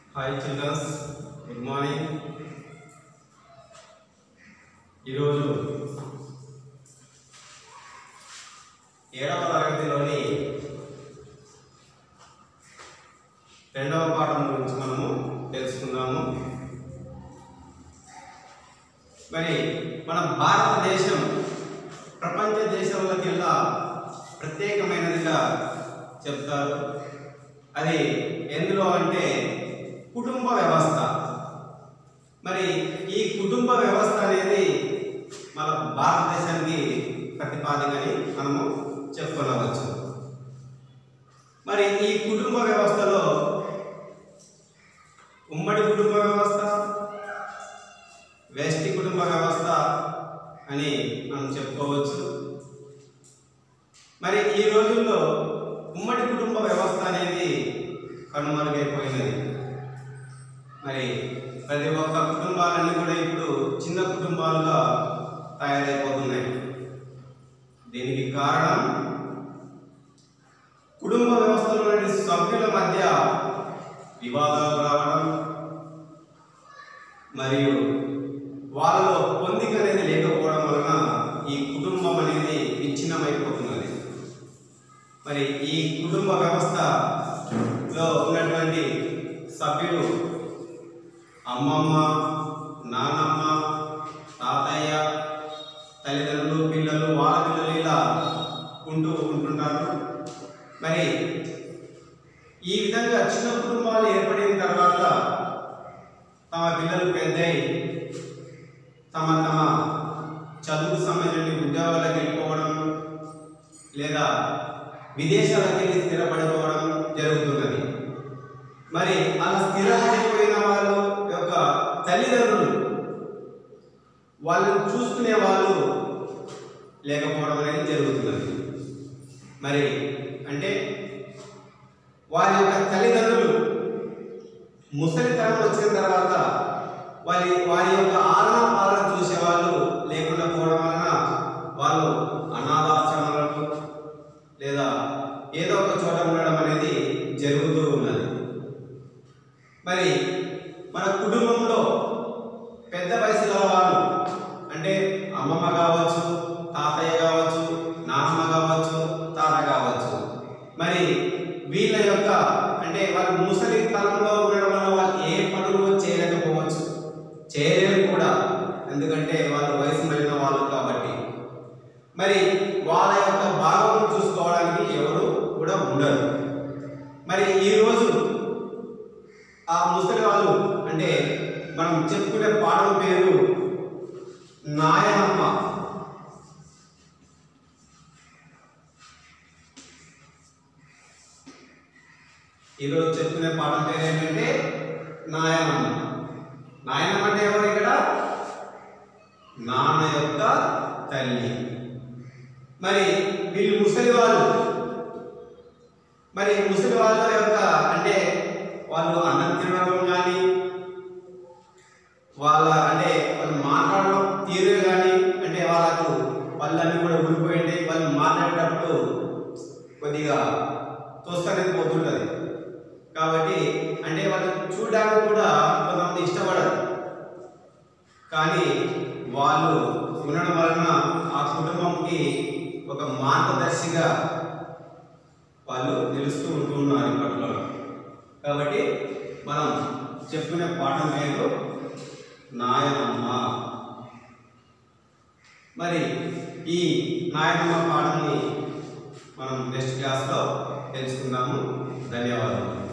hi children's good morning ఈరోజు ఏడవ తరగతిలోని రెండవ పాఠం గురించి మనము తెలుసుకుందాము మరి మన భారతదేశం ప్రపంచ దేశంలోకెల్లా ప్రత్యేకమైనదిగా చెప్తారు అది ఎందులో అంటే కుటుంబ వ్యవస్థ మరి ఈ కుటుంబ వ్యవస్థ అనేది మన భారతదేశానికి ప్రతిపాదికని మనము చెప్పుకోవచ్చు మరి ఈ కుటుంబ వ్యవస్థలో ఉమ్మడి కుటుంబ వ్యవస్థ వేష్టి కుటుంబ వ్యవస్థ అని మనం చెప్పుకోవచ్చు మరి ఈ రోజుల్లో ఉమ్మడి కుటుంబ వ్యవస్థ అనేది కనుమరుగైపోయినది మరి ప్రతి ఒక్క కుటుంబాలన్నీ కూడా ఇప్పుడు చిన్న కుటుంబాలుగా తయారైపోతున్నాయి దీనికి కారణం కుటుంబ వ్యవస్థలోని సభ్యుల మధ్య వివాదాలు రావడం మరియు వాళ్ళలో పొందిక అనేది లేకపోవడం వలన ఈ కుటుంబం అనేది విచ్ఛిన్నమైపోతున్నది మరి ఈ కుటుంబ వ్యవస్థలో ఉన్నటువంటి సభ్యులు అమ్మమ్మ నాన్నమ్మ తాతయ్య తల్లిదండ్రులు పిల్లలు వాళ్ళ పిల్లలు ఇలా ఉంటూ ఉంటుంటారు మరి ఈ విధంగా చిన్న కుటుంబాలు ఏర్పడిన తర్వాత తమ పిల్లలు పెద్దయి తమ తమ చదువుకు సంబంధించిన ఉద్యోగాలకు వెళ్ళిపోవడం లేదా విదేశాలకు వెళ్ళి స్థిరపడిపోవడం జరుగుతున్నది మరి అలా స్థిరపడిపోయిన వాళ్ళు యొక్క తల్లిదండ్రులు వాళ్ళని చూసుకునే వాళ్ళు లేకపోవడం అనేది జరుగుతున్నది మరి అంటే వారి యొక్క తల్లిదండ్రులు ముసలితనం వచ్చిన తర్వాత వారి వారి యొక్క ఆలన పాలన చూసేవాళ్ళు లేకుండా పోవడం వలన వాళ్ళు అనాథాశ్రమాలకు లేదా ఏదో ఒక చోట ఉండడం అనేది జరుగుతూ ఉన్నది మరి మన కుటుంబంలో పెద్ద వయసులో వాళ్ళు అంటే అమ్మమ్మ కావచ్చు తాతయ్య కావచ్చు నాన్నమ్మ కావచ్చు తాత కావచ్చు మరి వీళ్ళ యొక్క అంటే వాళ్ళ ముసలి తరంలో ఉండడం వల్ల వాళ్ళు ఏ పనులు చేయలేకపోవచ్చు చేయలేరు కూడా ఎందుకంటే వాళ్ళు వయసు మళ్ళిన వాళ్ళు కాబట్టి మరి వాళ్ళ యొక్క భాగం చూసుకోవడానికి ఎవరు కూడా ఉండరు మరి ఈరోజు ఆ ముసలి వాళ్ళు అంటే మనం చెప్పుకునే పాఠం పేరు నాయనమ్మ ఈరోజు చెప్పుకునే పాఠం పేరు ఏంటంటే నాయనమ్మ నాయనమ్మ అంటే ఎవరు ఇక్కడ నాన్న యొక్క తల్లి మరి వీళ్ళు ముసలి వాళ్ళు మరి ముసలి వాళ్ళ యొక్క అంటే వాళ్ళు అన్నం తినడం కానీ వాళ్ళ అంటే వాళ్ళు మాట్లాడడం తీరు కానీ అంటే వాళ్ళకు వాళ్ళన్నీ కూడా ఊడిపోయింది వాళ్ళు మాట్లాడేటప్పుడు కొద్దిగా తోస్తనేది పోతుంటుంది కాబట్టి అంటే వాళ్ళు చూడడానికి కూడా కొంతమంది ఇష్టపడరు కానీ వాళ్ళు ఉండడం వలన ఆ కుటుంబంకి ఒక మార్గదర్శిగా వాళ్ళు నిలుస్తూ ఉంటూ ఉన్నారు ఇప్పట్లో కాబట్టి మనం చెప్పుకునే పాఠం పేరు నాయనమ్మ మరి ఈ నాయనమ్మ పాఠంని మనం నెక్స్ట్ క్లాస్లో తెలుసుకుందాము ధన్యవాదాలు